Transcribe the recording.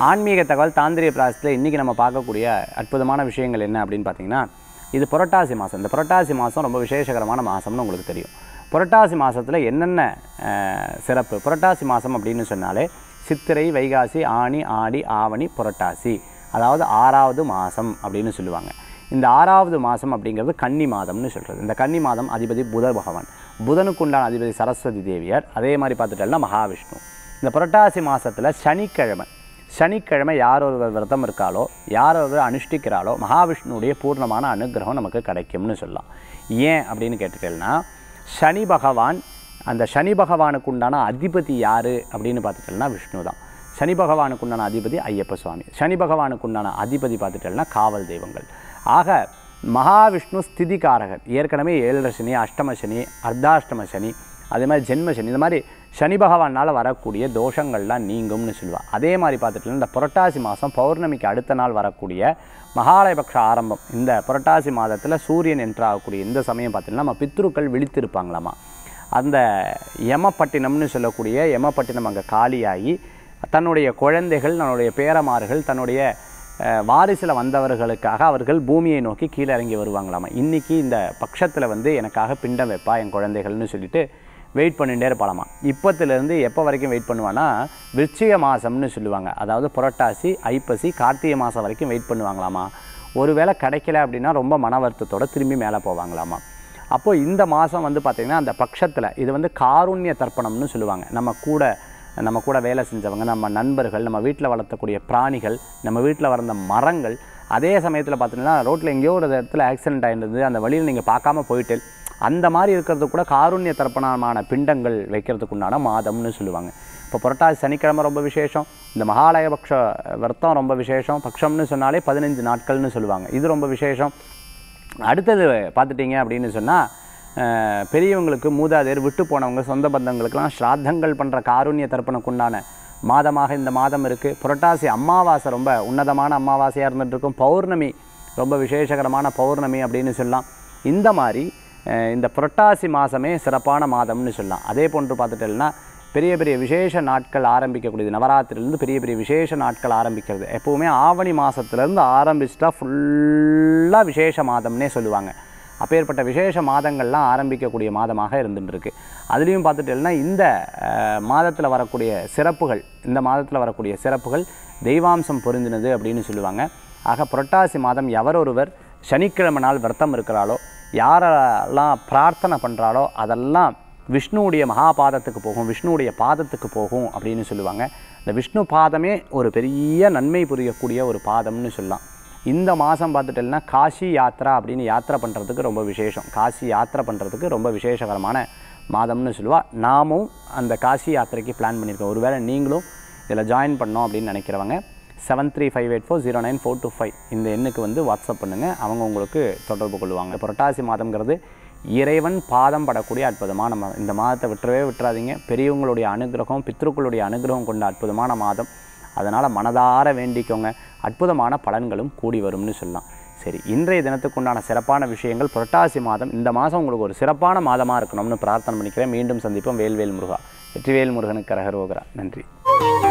ஆன்மீக தகவல் தாந்திரிய பிராசத்தில் இன்றைக்கி நம்ம பார்க்கக்கூடிய அற்புதமான விஷயங்கள் என்ன அப்படின்னு பார்த்தீங்கன்னா இது புரட்டாசி மாதம் இந்த புரட்டாசி மாதம் ரொம்ப விசேஷகரமான மாதம்னு உங்களுக்கு தெரியும் புரட்டாசி மாதத்தில் என்னென்ன அஹ், சிறப்பு புரட்டாசி மாதம் அப்படின்னு சொன்னாலே சித்திரை வைகாசி ஆனி ஆடி ஆவணி புரட்டாசி அதாவது ஆறாவது மாதம் அப்படின்னு சொல்லுவாங்க இந்த ஆறாவது மாதம் அப்படிங்கிறது கன்னி மாதம்னு சொல்கிறது இந்த கன்னி மாதம் அதிபதி புத பகவான் புதனுக்கு உண்டான அதிபதி சரஸ்வதி தேவியார் அதே மாதிரி பார்த்துட்டோம்னா மகாவிஷ்ணு இந்த புரட்டாசி மாதத்தில் சனிக்கிழமை சனிக்கிழமை யார் ஒருவர் விரதம் இருக்காளோ யார் ஒருவர் அனுஷ்டிக்கிறாளோ மகாவிஷ்ணுவுடைய பூர்ணமான அனுகிரகம் நமக்கு கிடைக்கும்னு சொல்லலாம் ஏன் அப்படின்னு கேட்டுட்டேன்னா சனி பகவான் அந்த சனி பகவானுக்கு உண்டான அதிபதி யார் அப்படின்னு பார்த்துட்டோம்னா விஷ்ணு தான் சனி பகவானுக்கு உண்டான அதிபதி ஐயப்ப சுவாமி சனி பகவானுக்கு உண்டான அதிபதி பார்த்துட்டோம்னா காவல் தெய்வங்கள் ஆக மகாவிஷ்ணு ஸ்திதிகாரகர் ஏற்கனவே ஏழரை சனி அஷ்டம சனி அர்த்தாஷ்டம சனி அதே மாதிரி ஜென்ம சனி இந்த மாதிரி சனி பகவானால் வரக்கூடிய தோஷங்கள்லாம் நீங்கும்னு சொல்லுவாள் அதே மாதிரி பார்த்துட்டோம்னா இந்த புரட்டாசி மாதம் பௌர்ணமிக்கு அடுத்த நாள் வரக்கூடிய மகாலயபக்ஷ ஆரம்பம் இந்த புரட்டாசி மாதத்தில் சூரியன் என்றாகக்கூடிய இந்த சமயம் பார்த்திங்கன்னா நம்ம பித்ருக்கள் விழித்திருப்பாங்களாமா அந்த யமப்பட்டினம்னு சொல்லக்கூடிய யமப்பட்டினம் அங்கே காலியாகி தன்னுடைய குழந்தைகள் தன்னுடைய பேரமார்கள் தன்னுடைய அஹ், வாரிசில் வந்தவர்களுக்காக அவர்கள் பூமியை நோக்கி கீழே இறங்கி வருவாங்களாமா இன்றைக்கி இந்த பட்சத்தில் வந்து எனக்காக பிண்டம் வைப்பா என் குழந்தைகள்னு சொல்லிட்டு வெயிட் பண்ணிகிட்டே இருப்பாளாமா இப்போத்துலேருந்து எப்போ வரைக்கும் வெயிட் பண்ணுவான்னா விருச்சிக மாதம்னு சொல்லுவாங்க அதாவது புரட்டாசி ஐப்பசி கார்த்திகை மாதம் வரைக்கும் வெயிட் பண்ணுவாங்களாமா ஒருவேளை கிடைக்கல அப்படின்னா ரொம்ப மன வருத்தத்தோட திரும்பி மேலே போவாங்களாமா அப்போது இந்த மாதம் வந்து பார்த்திங்கன்னா அந்த பட்சத்தில் இது வந்து காருண்ய தர்ப்பணம்னு சொல்லுவாங்க நம்ம கூட நம்ம கூட வேலை செஞ்சவங்க நம்ம நண்பர்கள் நம்ம வீட்டில் வளர்த்தக்கூடிய பிராணிகள் நம்ம வீட்டில் வளர்ந்த மரங்கள் அதே சமயத்தில் பார்த்தீங்கன்னா ரோட்டில் எங்கேயோ ஒரு இடத்துல ஆக்சிடென்ட் ஆயிருந்தது அந்த வழியில் நீங்கள் பார்க்காம போயிட்டு அந்த மாதிரி இருக்கிறது கூட காருண்ய தர்ப்பணமான பிண்டங்கள் வைக்கிறதுக்கு உண்டான மாதம்னு சொல்லுவாங்க இப்போ புரட்டாசி சனிக்கிழமை ரொம்ப விசேஷம் இந்த மகாலயபக்ஷ விரதம் ரொம்ப விசேஷம் பட்சம்னு சொன்னாலே பதினஞ்சு நாட்கள்னு சொல்லுவாங்க இது ரொம்ப விசேஷம் அடுத்தது பார்த்துட்டிங்க அப்படின்னு சொன்னால் பெரியவங்களுக்கு மூதாதையர் விட்டு போனவங்க சொந்த பந்தங்களுக்கெல்லாம் ஸ்ராத்தங்கள் பண்ணுற காருண்ய தர்ப்பணக்குண்டான மாதமாக இந்த மாதம் இருக்குது புரட்டாசி அமாவாசை ரொம்ப உன்னதமான அமாவாசையாக இருந்துட்டு இருக்கும் பௌர்ணமி ரொம்ப விசேஷகரமான பௌர்ணமி அப்படின்னு சொல்லலாம் இந்த மாதிரி அஹ், இந்த புரட்டாசி மாதமே சிறப்பான மாதம்னு சொல்லலாம் அதே போன்று பார்த்துட்டேன்னா பெரிய பெரிய விசேஷ நாட்கள் ஆரம்பிக்கக்கூடியது நவராத்திரிலேருந்து பெரிய பெரிய விசேஷ நாட்கள் ஆரம்பிக்கிறது எப்போவுமே ஆவணி மாதத்துலேருந்து ஆரம்பிச்சிட்டா ஃபுல்லாக விசேஷ மாதம்னே சொல்லுவாங்க அப்பேற்பட்ட விசேஷ மாதங்கள்லாம் ஆரம்பிக்கக்கூடிய மாதமாக இருந்துட்டு இருக்கு அதுலேயும் பார்த்துட்டேன்னா இந்த மாதத்தில் வரக்கூடிய சிறப்புகள் இந்த மாதத்தில் வரக்கூடிய சிறப்புகள் தெய்வாம்சம் பொருந்தினது அப்படின்னு சொல்லுவாங்க ஆக புரட்டாசி மாதம் எவரொருவர் சனிக்கிழமை நாள் விரதம் இருக்கிறாளோ யாரெல்லாம் பிரார்த்தனை பண்ணுறாளோ அதெல்லாம் விஷ்ணுவுடைய மகாபாதத்துக்கு போகும் விஷ்ணுவுடைய பாதத்துக்கு போகும் அப்படின்னு சொல்லுவாங்க இந்த விஷ்ணு பாதமே ஒரு பெரிய நன்மை புரியக்கூடிய ஒரு பாதம்னு சொல்லலாம் இந்த மாதம் பார்த்துட்டேன்னா காசி யாத்ரா அப்படின்னு யாத்திரை பண்ணுறதுக்கு ரொம்ப விசேஷம் காசி யாத்திரை பண்ணுறதுக்கு ரொம்ப விசேஷகரமான மாதம்னு சொல்லுவா நாமும் அந்த காசி யாத்திரைக்கு பிளான் பண்ணியிருக்கோம் ஒருவேளை நீங்களும் இதில் ஜாயின் பண்ணோம் அப்படின்னு நினைக்கிறவங்க seven three five eight four zero nine four two five இந்த எண்ணுக்கு வந்து வாட்ஸ்அப் பண்ணுங்கள் அவங்க உங்களுக்கு தொடர்பு கொள்வாங்க புரட்டாசி மாதம்ங்கிறது இறைவன் பாதம் படக்கூடிய அற்புதமான மாதம் இந்த மாதத்தை விட்டுறவே விட்டுறாதீங்க பெரியவங்களுடைய அனுகிரகம் பித்ருக்களுடைய அனுகிரகம் கொண்ட அற்புதமான மாதம் அதனால் மனதார வேண்டிக்கோங்க அற்புதமான பலன்களும் கூடி வரும்னு சொல்லலாம் சரி இன்றைய தினத்துக்குண்டான சிறப்பான விஷயங்கள் புரட்டாசி மாதம் இந்த மாதம் உங்களுக்கு ஒரு சிறப்பான மாதமாக இருக்கணும்னு பிரார்த்தனை பண்ணிக்கிறேன் மீண்டும் சந்திப்போம் வேல்வேல் முருகா வெற்றிவேல் முருகனுக்கு கரகரோகரா நன்றி